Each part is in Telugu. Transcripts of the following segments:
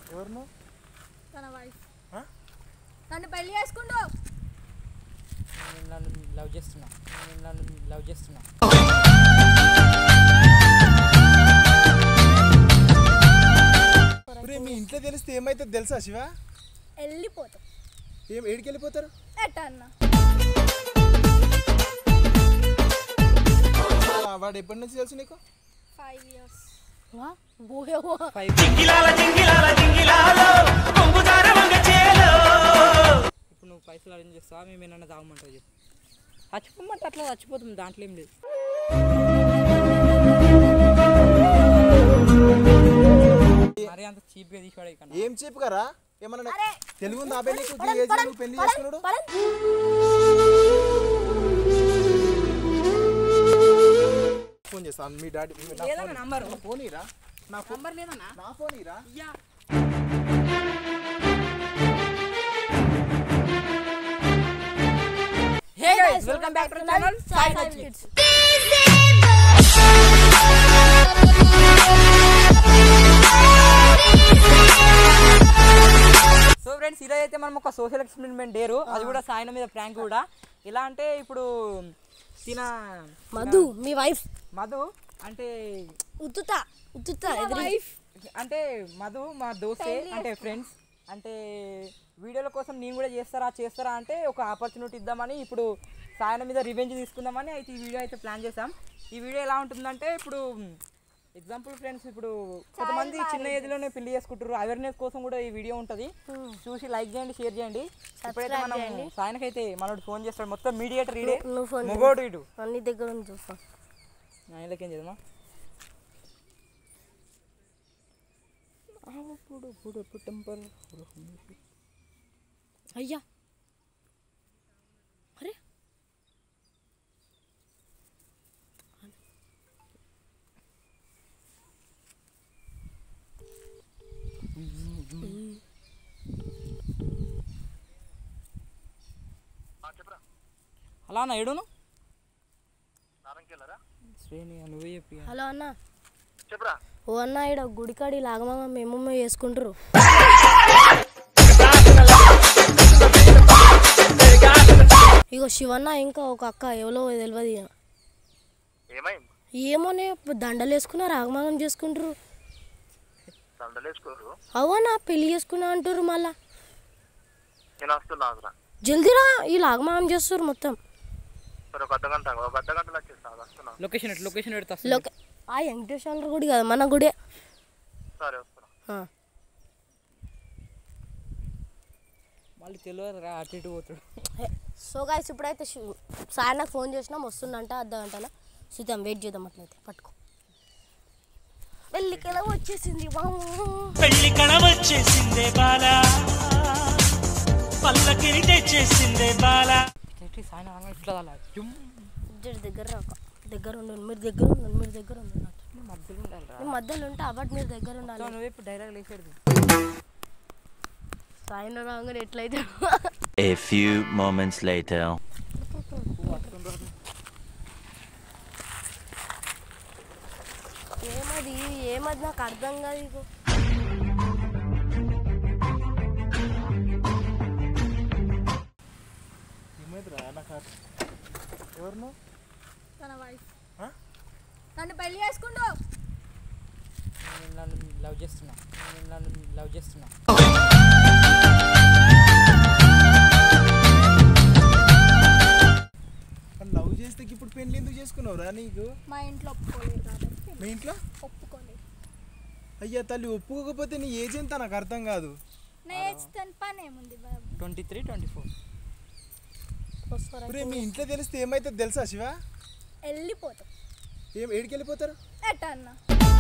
ఎవరు నువ్వు తన వైఫ్ ఆ? నన్ను పెళ్లి చేసుకుంటూ నేను నన్ను లవ్ చేస్తున్నా నేను నన్ను లవ్ చేస్తున్నా ఒరే మీ ఇంట్లో తెలిస్తే ఏమైతుంది తెలుసా శివ వెళ్ళిపోతాం ఏం ఏడికి వెళ్ళిపోతారు ఎట్ట అన్న ఆ, వాడు ఎప్పటి నుంచి తెలుసు నీకు ఫైవ్ ఇయర్స్ ఫైవ్ ఇప్పుడు నువ్వు పైసలు అరేంజ్ చేస్తావా మేము ఏమన్నా తాగమంటావు చెప్పు చచ్చిపోమంటే అట్లా చచ్చిపోతుంది దాంట్లో ఏం లేదు మరి అంత చీప్గా తీసుకోవడం కన్నా ఏం చెప్పు కదా ఏమన్నా తెలుగు ఉందా అబ్బాయి నీకు ఈ ఏజ్ లో నువ్వు పెళ్లి చేసుకున్నాడు ఫోన్ చేస్తాను మీ డాడీ మీ- నా లేదన్నా ఫోన్- నంబర్ నా ఫోన్ ఇరా నా ఫోన్ నంబర్ లేదన్నా నా ఫోన్ ఇరా yeah hey guys welcome back to channel Sai నచ్ కిడ్స్ సో ఫ్రెండ్స్ ఈరోజు అయితే మనం ఒక సోషల్ ఎక్స్పెరిమెంట్ డేరు అది కూడా సాయన మీద ప్రాంక్ కూడా ఎలా అంటే ఇప్పుడు తిన మధు మీ వైఫ్ మధు అంటే ఉత్తుత ఉత్తుత వైఫ్ అంటే మధు మా దోస్తే అంటే ఫ్రెండ్స్ అంటే వీడియోల కోసం నేను కూడా చేస్తారా చేస్తారా అంటే ఒక ఆపర్చునిటీ ఇద్దామని ఇప్పుడు సాయన మీద రివెంజ్ తీసుకుందామని అయితే ఈ వీడియో అయితే ప్లాన్ చేసాం ఈ వీడియో ఎలా ఉంటుందంటే ఇప్పుడు ఎగ్జాంపుల్ ఫ్రెండ్స్ ఇప్పుడు కొంతమంది చిన్న ఏజ్లోనే పెళ్లి చేసుకుంటారు అవేర్నెస్ కోసం కూడా ఈ వీడియో ఉంటుంది చూసి లైక్ చేయండి షేర్ చేయండి ఇప్పుడైతే మనం సాయనకైతే మనోడు ఫోన్ చేస్తాడు మొత్తం మీడియేటర్ ఈడే నువ్వు ఫోన్ మొగోడు ఇటు అన్ని దగ్గర ఉంది చూస్తా ఆయనకేం చేద్దామా ఇప్పుడు ఇప్పుడు ఇప్పుడు టెంపర్ అయ్యా అరే అలా అన్న ఏడును శ్రేణి నువ్వే చెప్పి హలో అన్న చెప్పరా ఓ అన్న ఈడ గుడికాడి లాగమామ మేము చేసుకుంటారు ఇగో శివన్న ఇంకా ఒక అక్క ఎవరో తెలియదు ఇక. ఏమైంది ఏమోనే దండలు వేసుకున్నా రాగమాగం చేసుకుంటారు దండలేసుకోరు అవునా పెళ్లి చేసుకున్నా అంటారు మళ్ళా నేను వస్తున్నా జల్దీరా ఈ లాగమాగం చేస్తారు మొత్తం సరే ఒక అర్ధ గంట ఒక అర్ధ గంటలో వచ్చేస్తాను వస్తున్నా లొకేషన్ ఎటు లొకేషన్ పెడతా లోక ఆ వెంకటేశ్వర గుడి కదా మన గుడే సరే వస్తున్నా ఆ. మళ్ళీ తెలియదు రా అటు ఇటు పోతాడు సో గాయస్ ఇప్పుడైతే శివ్- సార్ నాకు ఫోన్ చేసినాం వస్తుందంట అర్ధ గంటలో చూద్దాం వెయిట్ చేద్దాం అట్లయితే పట్టుకో పెళ్ళికెలా వచ్చేసింది వామ్మో. పెళ్లి కళ వచ్చేసిందే బాల పల్లకిని తెచ్చేసిందే బాల ఇటు సాయన రంగం ఇట్లా అలా జుమ్ ఇద్దరి దగ్గర రాక దగ్గర ఉండండి మీరు దగ్గర ఉండండి మీరు దగ్గర ఉండండి నాతో. మధ్యలో ఉండాలి రా నేను మధ్యలో ఉంటే అబట్ మీరు దగ్గర ఉండాలి నువ్వు ఇప్పుడు డైలాగ్ లేచాడు సాయిన రాగానే ఎట్లయితే A few moments later. ఏమది ఏమది నాకు అర్థం కాదు ఇగో ఏమైందిరా నాకు అర్థం- ఎవరు నువ్వు తన వైఫ్ ఆ? నన్ను పెళ్లి చేసుకుంటూ నేను నన్ను లవ్ చేస్తున్నా నేను నన్ను లవ్ చేస్తున్నా కానీ లవ్ చేస్తే ఇప్పుడు పెళ్లి ఎందుకు చేసుకున్నావురా నీకు మా ఇంట్లో ఒప్పుకోలేదు కాబట్టి మీ ఇంట్లో ఒప్పుకోలేదు అయ్యా తల్లి ఒప్పుకోకపోతే నీ ఏజ్ ఎంత నాకు అర్థం కాదు నా ఏజ్ తన పని ఏముంది బాబు ట్వంటీ త్రీ ట్వంటీ ఫోర్ వస్తారా ఒరే మీ ఇంట్లో తెలిస్తే ఏమైతుంది తెలుసా శివ వెళ్ళిపోతాం ఏం ఏడికి వెళ్ళిపోతారు ఎట్ట అన్న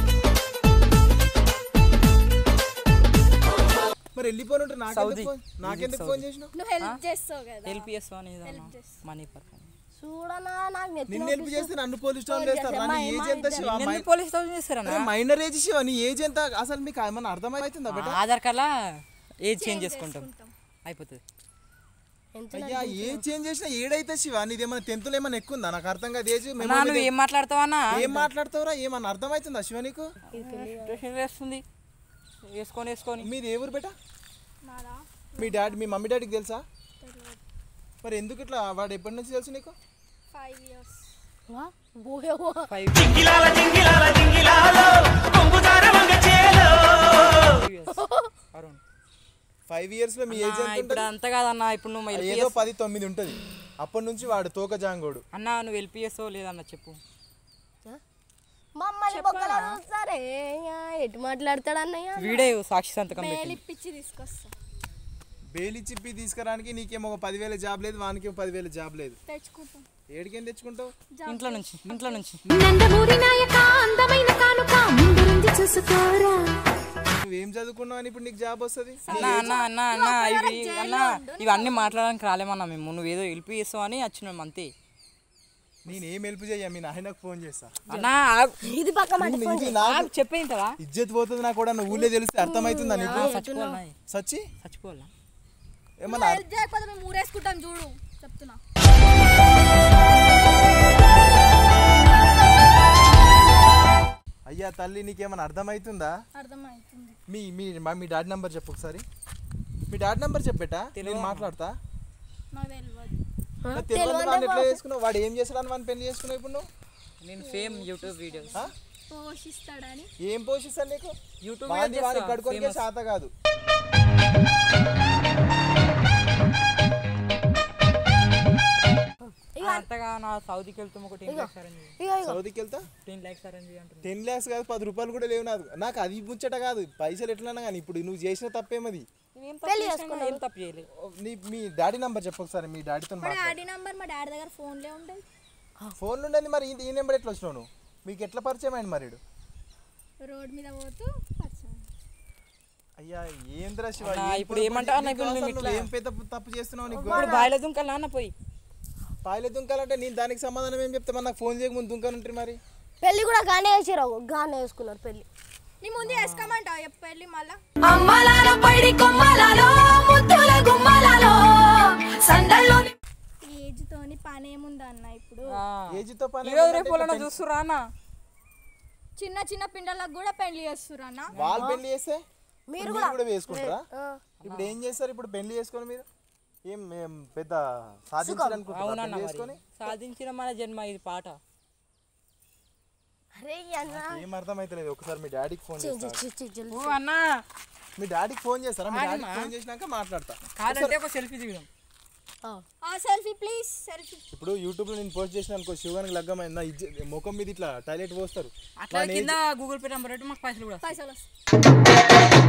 మరి వెళ్ళిపోనుంటే నాకెందుకు సౌదీ. ఫోన్ నాకెందుకు ఫోన్ చేసినావు నువ్వు హెల్ప్ చేస్తావు కదా ఎల్పిఎస్ అని Help చేస్తా. మనీ పర్పస్ చూడనా నాకు నెత్తి నిన్ను హెల్ప్ నొప్పి చేస్తే నన్ను పోలీస్ స్టేషన్ వేస్తారు నీ ఏజ్ ఎంత శివ ఎందుకు పోలీస్ స్టేషన్ చేస్తారన్నా మైనర్ ఏజ్ శివ నీ ఏజ్ ఎంత అసలు మీకు ఏమన్నా అర్థమవుతుందా బేట ఆధార్ కార్డ్లా ఏజ్ చేంజ్ చేసుకుంటాం అయిపోతుంది ఎంత అయ్యా ఏజ్ చేంజ్ చేసినా ఏడైతే శివ నీది ఏమైనా టెన్త్ ఏమైనా ఎక్కువ ఉందా నాకు అర్థం కాదు ఏజ్ అన్నా, నువ్వు ఏం మాట్లాడతావా అన్న ఏం మాట్లాడతావురా ఏమన్నా అర్థమవుతుందా శివ నీకు డిప్రెషన్ వేస్తుంది వేసుకొని వేసుకొని మీది ఏ ఊరు బేట మాదా మీ డాడీ మీ మమ్మీ డాడీకి తెలుసా తెలియదు మరి ఎందుకు ఇట్లా వాడు ఎప్పటి నుంచి తెలుసు నీకు ఫైవ్ ఇయర్స్ బోయవ్వ. ఫైవ్ జింగిలాల జింగిలాల జింగిలాలో కొంగుదార వంగ చేలో అరుణ్ ఫైవ్ ఇయర్స్ లో మీ ఏజ్ అన్నా, ఎంత ఇప్పుడు ఉంటుంది? అంత కాదన్నా ఇప్పుడు నువ్వు ఏదో ఎల్పిఎస్ పది తొమ్మిది ఉంటుంది అప్పటి నుంచి వాడు తోక జాంగోడు అన్నా నువ్వు ఎల్పిఎస్ లేదన్న చెప్పు మమ్మల్ని బొక్కలో చూస్తారే ఎటు మాట్లాడతాడు అన్నయ్య వీడే సాక్షి సంతకం బేలు పెట్టి ఇప్పించి తీసుకొస్తా బేలి చిప్పి తీసుకురానికి నీకేమో ఒక పదివేల జాబ్ లేదు వానికేమో పదివేల జాబ్ లేదు తెచ్చుకుంటాం ఏడికేం తెచ్చుకుంటావు ఇంట్లో నుంచి ఇంట్లో నుంచి నందమూరి నాయక అందమైన కానుక ముందు నుంచి చూసుకోరా నువ్వేం చదువుకున్నావు అని ఇప్పుడు నీకు జాబ్ వస్తుంది అన్న అన్న అన్న అన్న ఇవి అన్న ఇవన్నీ మాట్లాడడానికి రాలేమన్నా మేము నువ్వు ఏదో ఎల్పిఎస్ అని వచ్చినాం అంతే నేను ఏం హెల్ప్ చెయ్య మీ నాయనకు ఫోన్ చేస్తా అన్నా ఆగు. ఇది పక్క మాట ఇది- ఇది నాకు ఆగు, చెప్పేంటవా ఇజ్జత్ పోతుంది నాకు కూడా నువ్వు ఊళ్ళో తెలిస్తే అర్థమవుతుందా నీకు చచ్చిపోవాలన్నా సచ్చి చచ్చిపోవాలా ఏమన్నా హెల్ప్ చేయకపోతే మేము ఊరేసుకుంటాం చూడు చెప్తున్నా అయ్యా తల్లి నీకేమన్నా అర్థమవుతుందా అర్థమవుతుంది మీ మీ మా- మీ డాడీ నెంబర్ చెప్పు ఒకసారి మీ డాడీ నెంబర్ చెప్పేటా నేను మాట్లాడతా నాకు తెలియదు నాకు తెలియదు వాడిని ఎట్లా చేసుకున్నావు వాడు ఏం చేస్తాడని వాడిని పెళ్లి చేసుకున్నావు ఇప్పుడు నువ్వు నేను ఫేమ్ యూట్యూబ్ వీడియోస్ ఆ? పోషిస్తాడని ఏం పోషిస్తాను నీకు యూట్యూబ్ వాడి వాడిని కడుకోనికే శాత కాదు అంతగా నా సౌదీకి వెళ్తాం ఒక టెన్ ల్యాక్స్ అరేంజ్ ఇగో ఇగో సౌదీకి వెళ్తా టెన్ ల్యాక్స్ అరేంజ్ అంటుంది టెన్ ల్యాక్స్ కాదు పది రూపాయలు కూడా లేవు నాకు నాకు అది ముచ్చట కాదు పైసలు ఎట్లన్నా కానీ ఇప్పుడు నువ్వు చేసిన తప్పేమది ఏం తప్పు చేసినా ఏం తప్పు చేయలేదు నీ మీ డాడీ నెంబర్ చెప్పు ఒకసారి మీ డాడీతో మా డాడీ నంబర్ మా డాడీ దగ్గర ఫోన్లే ఉండేది ఫోన్ ఉండేది మరి ఈ- ఈ నెంబర్ ఎట్లా వచ్చినావు నువ్వు మీకు ఎట్లా పరిచయం అయింది మరి ఈడు? రోడ్ మీద పోతూ పరిచయం అయ్యా ఏంద్రా శివ అన్నా, ఏం ఇప్పుడు పొరపాటు ఏమంటావు అన్న, నీకు ఇప్పుడు అసలు మేము నువ్వు ఇట్లా- ఏం పెద్ద తప్పు చేస్తున్నావు నీకు ఇప్పుడు బాయిలో దుంకాలి నాన్న పోయి పాయలు దుంకాలంటే నేను దానికి సమాధానం ఏం చెప్తా మరి నాకు ఫోన్ చేయకముందు దుంకానంటారు మరి పెళ్లి కూడా గానే వేసిరావు గానే వేసుకున్నారు పెళ్లి నీ ముందు వేసుకోమంటావు చెప్పు వెళ్ళి మళ్ళా అమ్మలాలో పైడి కొమ్మలాలో ముద్దుల గుమ్మలాలో సందల్లో ఈ ఏజ్ తోని పని ఏముంది అన్న ఇప్పుడు ఏజ్తో పని ఈరోజు రేపు వాళ్ళని చూస్తురా అన్న చిన్న చిన్న పిండలకు కూడా పెళ్లి చేస్తుర్రు అన్న వాళ్ళు పెళ్లి చేస్తే మీరు మీరు కూడా వేసుకుంటారా ఆ. ఇప్పుడు ఏం చేస్తారు ఇప్పుడు పెళ్లి చేసుకొని మీరు ఏం ఏం పెద్ద సాధించాలనుకుంటున్నారా అవునన్న పెళ్లి మరి చేసుకొని సాధించిన మన జన్మ ఇది పాట అరే అన్న ఏం అర్థమైతలేదు ఒకసారి మీ డాడీకి ఫోన్ చి- చేస్తా చి- చి- చి- ఓ అన్న మీ డాడీకి ఫోన్ చేస్తారా మీ డాడీకి ఫోన్ చేసినాక మాట్లాడతా కాదంటే ఒక సెల్ఫీ దిగుదాం ఆ. ఆ సెల్ఫీ ప్లీజ్ సెల్ఫీ ఇప్పుడు యూట్యూబ్ లో నేను పోస్ట్ చేసిన అనుకో శివానికి లగ్గమైంది నా ఇజ్జ ముఖం మీద ఇట్లా టాయిలెట్ పోస్తారు అట్లా కింద గూగుల్ పే నెంబర్ పెట్టి మాకు పైసలు కూడా వస్తాయి. పైసలు వస్తాయి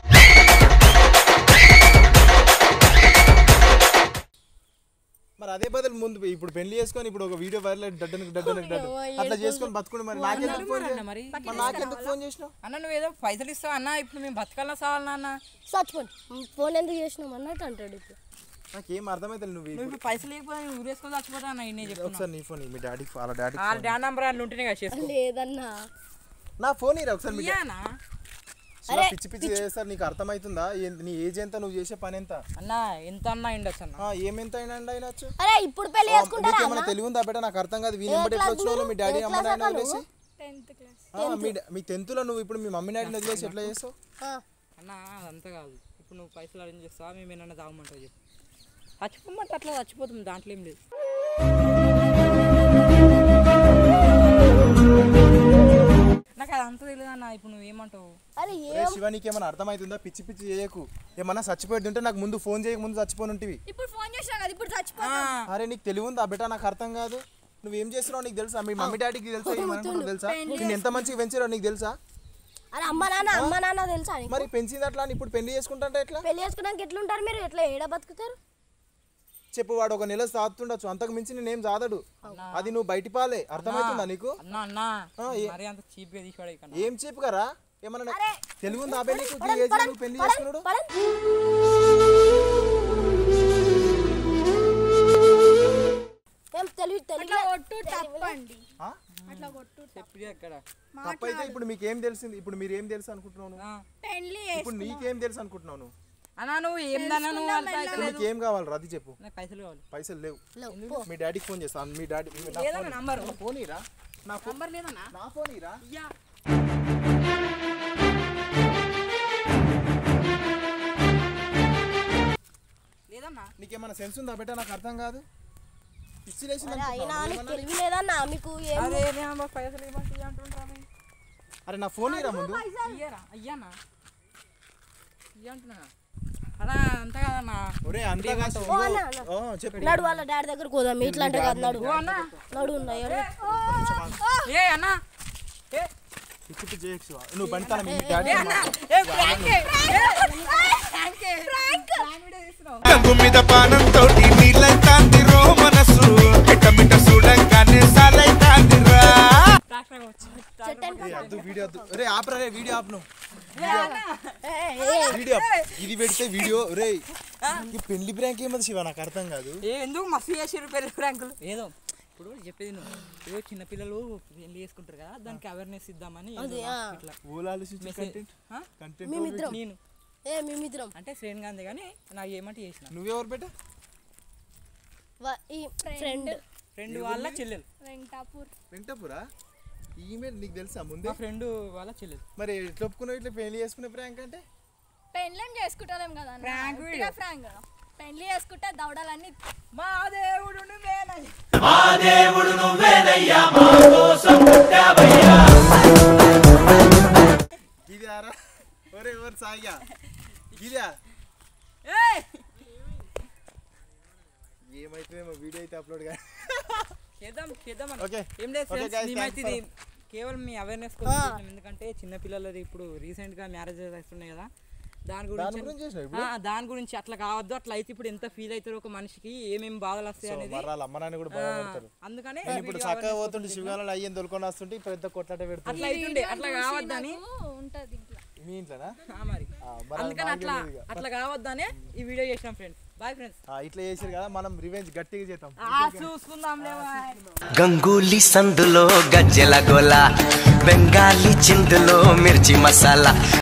మరి అదే బదులు ముందు ఇప్పుడు పెళ్లి చేసుకొని ఇప్పుడు ఒక వీడియో వైరల్ డడ్డనికి డడ్డనికి డడ్డు అట్లా చేసుకొని బతుకుంటే మరి నాకెందుకు ఫోన్ అన్న మరి మరి నాకెందుకు ఫోన్ చేసినావు అన్న నువ్వు ఏదో పైసలు ఇస్తావు అన్న ఇప్పుడు మేము బతకాలన్నా సావాలన్నా అన్న చచ్చిపోండి ఫోన్ ఎందుకు చేసినాం అన్నట్టు అంటాడు ఇప్పుడు నాకేం అర్థమైతే నువ్వు నువ్వు ఇప్పుడు పైసలు లేకపోతే నువ్వు ఊరేసుకొని చచ్చిపోతా అన్న ఇన్నే చెప్తున్నా ఒకసారి నీ ఫోన్ మీ డాడీ వాళ్ళ డాడీ ఆ డాన్ నంబర్ అట్లా ఉంటేనే కదా చేసుకో లేదన్నా నా ఫోన్ ఇరా ఒకసారి మీ ఇయ్యానా శివ, పిచ్చి పిచ్చి చేస్తారు నీకు అర్థమవుతుందా ఏంది నీ ఏజ్ ఎంత నువ్వు చేసే పని ఎంత అన్న ఎంత అన్నా ఉండొచ్చు అన్న ఆ, ఏమెంత అయినా అండి అయినచ్చు అరే ఇప్పుడు పెళ్లి చేసుకుంటారా నీకేమైనా తెలివి ఉందా బేట నాకు అర్థం కాదు వీని ఎంబడి ఎట్లా వచ్చినావు మీ డాడీ అమ్మ నాయన వదిలేసి టెన్త్ క్లాస్ ఆ, మీ డా- మీ టెన్త్ లో నువ్వు ఇప్పుడు మీ మమ్మీ డాడీని వదిలేసి ఎట్లా చేస్తావు ఆ. అన్న అదంతా కాదు ఇప్పుడు నువ్వు పైసలు అరేంజ్ చేస్తావా మేము ఏమన్నా తాగమంటావు చెప్పు చచ్చిపోమంటే అట్లా చచ్చిపోతాం దాంట్లో ఏం లేదు నాకు అదంతా తెలియదు అన్న ఇప్పుడు నువ్వు ఏమంటావు అరే ఏ రే శివ నీకేమైనా అర్థమవుతుందా పిచ్చి పిచ్చి చేయకు ఏమన్నా చచ్చిపోయి ఉంటే నాకు ముందు ఫోన్ చేయక ముందు చచ్చిపోయి ఉంటివి ఇప్పుడు ఫోన్ చేసినా కదా ఇప్పుడు చచ్చిపో ఆ, అరే నీకు తెలివి ఉందా బేటా నాకు అర్థం కాదు నువ్వేం చేస్తున్నావు నీకు తెలుసా మీ మమ్మీ డాడీకి తెలుసా ఏమనుకుంటారో తెలుసా నేను ఎంత మంచిగా పెంచారో నీకు తెలుసా అరే అమ్మ నాన్న అమ్మ నాన్న తెలుసా నీకు? మరి పెంచింది అట్లా అని ఇప్పుడు పెళ్లి చేసుకుంటా ఎట్లా పెళ్లి చేసుకున్నాక ఎట్లుంటారు మీరు ఎట్లా ఏడ బతుకుతారు చెప్పు వాడు ఒక నెల సాదుతుండొచ్చు అంతకు మించి నేనేం జాదడు అది నువ్వు బయటి పాలే అర్థమవుతుందా నీకు అన్న అన్న ఆ, ఏ- మరి అంత చీప్గా తీసుకోవడం ఇక్కడ ఏం చెప్పు కరా ఏమన్నా తెలుగు ఉందా అబ్బాయి నీకు ఈ ఏజ్ లో నువ్వు పెళ్లి చేసుకున్నాడు పడండి. ఏం తెలివి తెలివి అట్లా కొట్టు తప్పండి ఆ? అట్లా కొట్టు తప్పు. చెప్పి అక్కడ తప్పైతే ఇప్పుడు మీకు ఏం తెలిసింది ఇప్పుడు మీరు ఏం తెలుసు అనుకుంటున్నావు నువ్వు? ఆ. పెళ్లి ఇప్పుడు నీకేం తెలుసు అనుకుంటున్నావు నువ్వు అన్న నువ్వు ఏందన్నా నువ్వు అంత అయితే ఇప్పుడు నీకు ఏం కావాలి అది చెప్పు నాకు పైసలు కావాలి పైసలు లేవు లేవు. మీ డాడీకి ఫోన్ చేస్తాను మీ డాడీ మీ- నా లేదన్న ఫోన్- నంబర్ నా ఫోన్ ఇరా నా ఫోన్ నంబర్ లేదన్నా నా ఫోన్ ఇరా ఇయ్యా ఏమైనా సెన్స్ ఉందా బెట్ట నాకు అర్థం కాదు పిచ్చి లేచింది అరే అయినా అనుకుంటున్నావా? నీకు ఏమన్నా? తెలివి లేదన్నా మీకు ఏం అరే నేను పైసలు ఇవ్వండి అంటుంటారా అరే నా ఫోన్ ఇరా ముందు అయ్యారా అయ్యానా ఇయ్య అంటున్నా అలా అంత కాదన్నా ఒరే అంతగా ఓ అన్న, అన్న. ఓ, చెప్పు నడు వాళ్ళ డాడీ దగ్గరకు పోదాం ఇట్లా అంటే కాదు నడు నడు ఉన్నా ఏ అన్నా ఏ పిచ్చి పిచ్చి చేయకు శివ. నువ్వు బండి తాళం మీ daddy a prank a prank prank video తీస్తున్నావు గంగు మీద పానంతో నీళ్ళైతాందిరో మనసు మిట చూడంగానే సాలైతాందిరా ట్రాక్టర్ వచ్చి ఏ, వద్దు వీడియో వద్దు రే ఆపరా రే వీడియో ఆపు నువ్వు ఏ అన్నా వీడియో ఆపు. ఇది పెడితే వీడియో రే ఈ పెళ్లి బ్రాంక్ ఏమది శివ నాకు అర్థం కాదు ఏ ఎందుకు మస్తు చేసారు పెళ్లి ప్రాంకులు ఏదో ఇప్పుడు చెప్పేది నువ్వు ఏదో చిన్నపిల్లలు పెళ్లి చేసుకుంటారు కదా దానికి అవేర్నెస్ ఇద్దామని ఏదో అది, ఆ. ఇట్లా ఓలాలు మెసేజ్ కంటెంట్ ఆ? కంటెంట్ మేమిద్దరం నేను ఏ మేమిద్దరం అంటే శ్రేణ్ గాంధీ కానీ నాకు ఏమంటే చేసిన నువ్వెవరు బెట్ట వా- ఈ ఫ్రెండ్ ఫ్రెండ్ వాళ్ళ చెల్లెలు వెంకటాపూర్ వెంకటపురా ఈమెయిల్ నీకు తెలుసా ముందే మా ఫ్రెండ్ వాళ్ళ చెల్లెలు మరి ఎట్లా ఒప్పుకున్నావు ఇట్లా పెళ్లి చేసుకునే ప్రాంక్ అంటే పెళ్ళేం చేసుకుంటలేం కదా అన్న. Prank ఉట్టిగా video. prank కదా. పెళ్లి చేసుకుంటే దవడలన్నీ మా దేవుడు నువ్వేనయ్య. ఇది ఆరా ఒరే ఎవరు సాయిగా ఇదా ఏయ్! ఏమైతుందేమో వీడియో అయితే అప్లోడ్ కానీ చేద్దాం చేద్దాం అన్న. Okay. ఏం లేదు Okay, friends, guys, మేమైతే thanks ఇది కేవలం మీ అవేర్నెస్ కోసం చేసినాం. ఎందుకంటే చిన్న పిల్లలది ఇప్పుడు రీసెంట్ గా మ్యారేజెస్ అవుతున్నాయి కదా దాని దాని గురించి గురించి చేసినావు ఇప్పుడు ఆ, దాని గురించి అట్లా కావద్దు అట్లా అయితే ఇప్పుడు ఎంత ఫీల్ అవుతారో ఒక మనిషికి ఏమేమి బాధలు వస్తాయి సో అనేది మరి వాళ్ళ అమ్మ నాన్న కూడా ఆ, బాధపడతారు అందుకనే నేను ఇప్పుడు video చక్కగా awareness పోతుంటే కోసం శివగాలను అయ్యని దొరుకొని వస్తుంటే పెద్ద కొట్లాట పెడుతుంది అట్లా అవుతుండే అట్లా కావద్దని ఉంటది ఇంట్లో మీ ఇంట్లోనా ఆ, మరి ఆ, మరి అది అందుకని మాకు అట్లా తెలియదు ఇక. అట్లా కావద్దనే ఈ వీడియో చేసినాం ఫ్రెండ్స్ బాయ్ ఫ్రెండ్స్ ఆ, ఇట్లా చేసారు కదా మనం రివెంజ్ గట్టిగా చేద్దాం చూసుకుందాంలే బాయ్ గంగూలీ సందులో గజ్జెల గోల బెంగాలీ చిందులో మిర్చి మసాలా